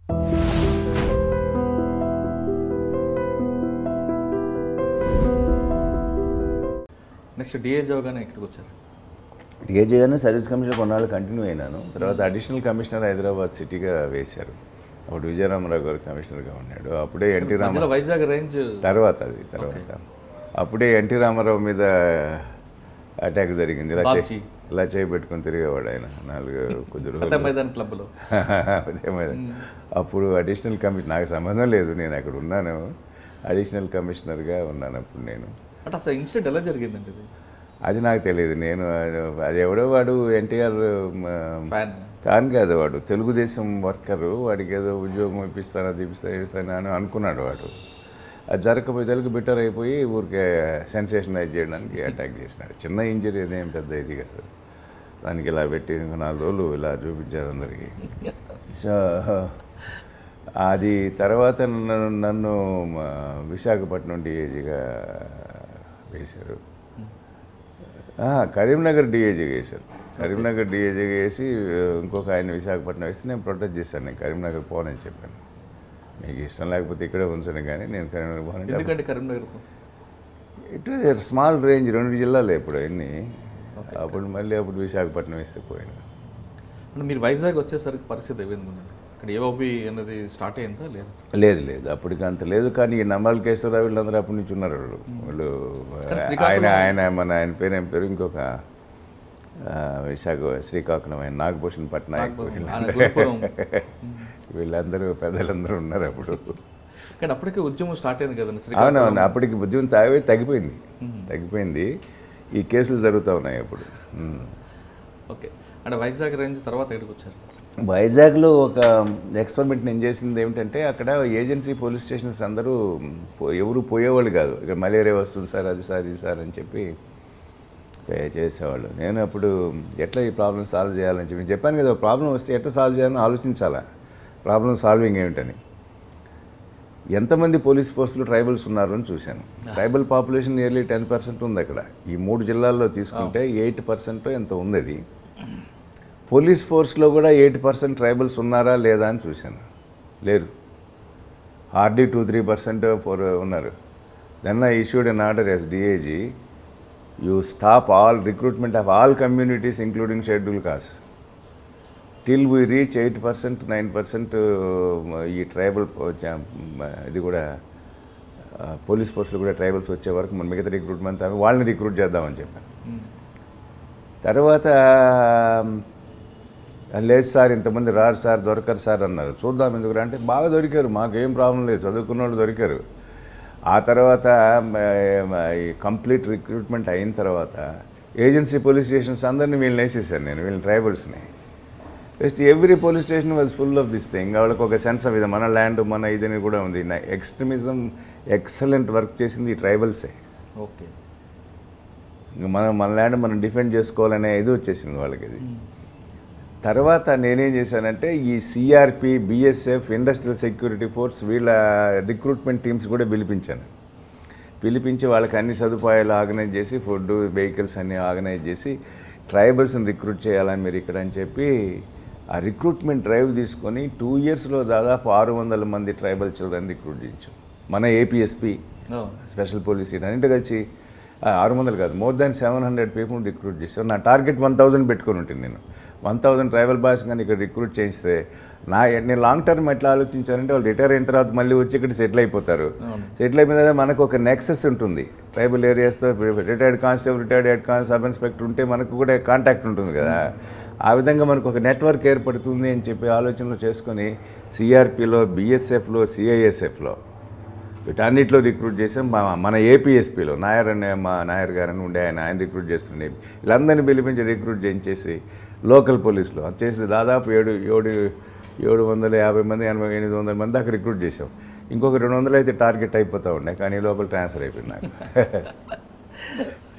Next డిఏజ్ అవగానే ఇక్కడికి వచ్చారు డిఏజీ గారిని సర్వీస్ కమిషనర్ కొన్నాళ్ళు కంటిన్యూ అయినాను తర్వాత అడిషనల్ కమిషనర్ హైదరాబాద్ సిటీగా వేశారు అప్పుడు విజయరామరావు గారు కమిషనర్గా ఉన్నాడు అప్పుడే ఎన్టీ మధ్యలో రామారావు వైజాగ్ రేంజ్ తర్వాత అది తర్వాత అప్పుడే ఎన్టీ రామారావు మీద అటాక్ జరిగింది ఇలా బాబ్జీ. చేయి ఇలా చేయి పెట్టుకొని తిరిగేవాడు ఆయన నాలుగు కుదురు కొత్త మైదాన్ క్లబ్లో అదే మరి. అప్పుడు అడిషనల్ కమిషనర్ నాకు సంబంధం లేదు నేను అక్కడ ఉన్నాను అడిషనల్ కమిషనర్గా ఉన్నాను అప్పుడు నేను అంటే అసలు ఇన్సిడెంట్ ఎలా జరిగిందండి ఇది అది నాకు తెలియదు నేను అది ఎవడో వాడు ఎన్టీఆర్ ఫ్యాన్ కాని కాదు వాడు తెలుగుదేశం వర్కరు వాడికి ఏదో ఉద్యోగం ఇప్పిస్తాను అది ఇప్పిస్తాను ఇస్తాను అని అనుకున్నాడు వాడు అది జరగకపోయి తెలుగు బెటర్ అయిపోయి ఊరికే సెన్సేషనైజ్ చేయడానికి అటాక్ చేసినాడు చిన్న ఇంజరీ అదేం పెద్ద ఇది కాదు దానికి ఇలా పెట్టి ఇంకో నాలుగు రోజులు ఇలా చూపించారు అందరికీ సో అది తర్వాత నన్ను నన్ను మా విశాఖపట్నం డిఏజీగా వేశారు ఆ, కరీంనగర్ డిఏజీ వేశారు కరీంనగర్ డిఏజీ వేసి ఇంకొక ఆయన విశాఖపట్నం వేస్తే నేను ప్రొటెక్ట్ చేశాను నేను కరీంనగర్ పోనని చెప్పాను మీకు ఇష్టం లేకపోతే ఇక్కడే ఉంచను కానీ నేను కరీంనగర్ పోనంటే ఎందుకంటే కరీంనగర్ ఇటు స్మాల్ రేంజ్ రెండు జిల్లాలు ఇప్పుడు అన్నీ అప్పుడు మళ్ళీ అప్పుడు విశాఖపట్నం వేస్తే పోయాను అంటే మీరు వైజాగ్ వచ్చేసరికి పరిస్థితి ఏమైంది ఉందండి ఇక్కడ ఏఓబి అనేది స్టార్ట్ అయిందా లేదు లేదు లేదు అప్పటికి అంత లేదు కానీ ఈ నమ్మాల కేశవరావు వీళ్ళందరూ అప్పటి నుంచి ఉన్నారు వాళ్ళు వాళ్ళు కానీ ఆయన శ్రీకాకుళం- ఆయన మన ఆయన పేరు ఏం పేరు ఇంకొక ఆ, విశాఖ శ్రీకాకుళం ఆయన నాగభూషణ్ పట్నాయక్ నాగభూషణ్, ఆయన వీళ్ళందరూ గురుపురం. వీళ్ళందరూ పెద్దలందరూ ఉన్నారు అప్పుడు కానీ అప్పటికే ఉద్యమం స్టార్ట్ అయింది కదండి అవునవును అప్పటికి ఉద్యమం తాగి తగ్గిపోయింది తగ్గిపోయింది ఈ కేసులు జరుగుతూ ఉన్నాయి అప్పుడు ఉమ్. ఓకే అంటే వైజాగ్ రేంజ్ తర్వాత ఇక్కడికి వచ్చారు వైజాగ్లో ఒక ఎక్స్పెరిమెంట్ నేను చేసింది ఏమిటంటే అక్కడ ఏజెన్సీ పోలీస్ స్టేషన్స్ అందరూ పో- ఎవరు పోయేవాళ్ళు కాదు ఇక్కడ మలేరియా వస్తుంది సార్ అది సార్ ఇది సార్ అని చెప్పి చే- చేసేవాళ్ళు నేను అప్పుడు ఎట్లా ఈ ప్రాబ్లం సాల్వ్ చేయాలని చెప్పి నేను చెప్పాను కదా ప్రాబ్లం వస్తే ఎట్లా సాల్వ్ చేయాలని ఆలోచించాలా ప్రాబ్లం సాల్వింగ్ ఏమిటని ఎంతమంది పోలీస్ ఫోర్స్లో ట్రైబల్స్ ఉన్నారు అని చూశాను tribal population nearly ten percent ఉంది అక్కడ ఈ మూడు జిల్లాల్లో తీసుకుంటే ఎయిట్ పర్సెంట్ ఎంత ఉంది అది పోలీస్ ఫోర్స్లో కూడా ఎయిట్ పర్సెంట్ ట్రైబల్స్ ఉన్నారా లేదా అని చూశాను లేరు hardly two three percent four ఉన్నారు then I issued an order as DIG you stop all recruitment of all communities including schedule caste till we reach eight percent nine percent ఈ tribal ఇది కూడా police ఫోర్స్లో కూడా tribals వచ్చే వరకు మన మిగతా recruitment అవి వాళ్ళని రిక్రూట్ చేద్దామని చెప్పాను తర్వాత లేదు సార్ ఇంతమంది రారు సార్ దొరకరు సార్ అన్నారు చూద్దాం ఎందుకు అంటే బాగా దొరికారు మాకేం ప్రాబ్లం లేదు చదువుకున్న వాళ్ళు దొరికారు ఆ తర్వాత మ- ఈ కంప్లీట్ రిక్రూట్మెంట్ అయిన తర్వాత ఏజెన్సీ పోలీస్ స్టేషన్స్ అందరినీ వీళ్ళని వేసేసాను నేను వీళ్ళని ట్రైబల్స్ని వేస్తే every police station was full of this thing వాళ్ళకి ఒక సెన్స్ ఆఫ్ ఇది మన ల్యాండ్ మన ఇదని కూడా ఉంది ఎక్స్ట్రీమిజం ఎక్సలెంట్ వర్క్ చేసింది ఈ ట్రైబల్సే ఓకే ఇంక మనం మన ల్యాండ్ మనం డిఫెండ్ చేసుకోవాలనే ఇది వచ్చేసింది వాళ్ళకి ఇది తర్వాత నేనేం చేశానంటే ఈ CRP BSF industrial security force వీళ్ళ రిక్రూట్మెంట్ టీమ్స్ కూడా పిలిపించాను పిలిపించి వాళ్ళకి అన్ని సదుపాయాలు ఆర్గనైజ్ చేసి ఫుడ్ వెహికల్స్ అన్నీ ఆర్గనైజ్ చేసి ట్రైబల్స్ని రిక్రూట్ చేయాలని మీరు ఇక్కడ అని చెప్పి ఆ రిక్రూట్మెంట్ డ్రైవ్ తీసుకొని టూ ఇయర్స్లో దాదాపు ఆరు వందల మంది ట్రైబల్ చిల్డ్రన్ రిక్రూట్ చేయించాం మన ఏపీఎస్పి స్పెషల్ పోలీస్ యూనిట్ అన్నింటి కలిసి ఆరు వందలు కాదు more than seven hundred people recruit చేశాను నా టార్గెట్ వన్ థౌజండ్ పెట్టుకుని ఉంటుంది నేను వన్ థౌజండ్ ట్రైబల్ బాయ్స్ కానీ ఇక్కడ రిక్రూట్ చేయిస్తే నా నేను లాంగ్ టర్మ్ ఎట్లా ఆలోచించానంటే వాళ్ళు రిటైర్ అయిన తర్వాత మళ్ళీ వచ్చి ఇక్కడ సెటిల్ అయిపోతారు సెటిల్ అయిపోయిన తర్వాత మనకు ఒక నెక్సెస్ ఉంటుంది ట్రైబల్ ఏరియాస్తో retired constable retired head con sub inspector ఉంటే మనకు కూడా కాంటాక్ట్ ఉంటుంది కదా ఆ విధంగా మనకు ఒక నెట్వర్క్ ఏర్పడుతుంది అని చెప్పి ఆలోచనలు చేసుకొని సిఆర్పిలో బిఎస్ఎఫ్లో సిఐఎస్ఎఫ్లో వీటన్నిటిలో రిక్రూట్ చేసాం మా- మన ఏపీఎస్పీలో నాయర్ అనే మా నాయర్ గారని ఉండే ఆయన ఆయన రిక్రూట్ చేస్తుండే వీళ్ళందరినీ పిలిపించి రిక్రూట్ చేయించేసి లోకల్ పోలీసులో అది చేసి దాదాపు ఏడు ఏడు ఏడు వందల యాభై మంది ఎనభై ఎనిమిది వందల మంది దాకా రిక్రూట్ చేసాం ఇంకొక రెండు వందలు అయితే టార్గెట్ అయిపోతూ ఉండే కానీ లోపల ట్రాన్స్ఫర్ అయిపోయింది నాకు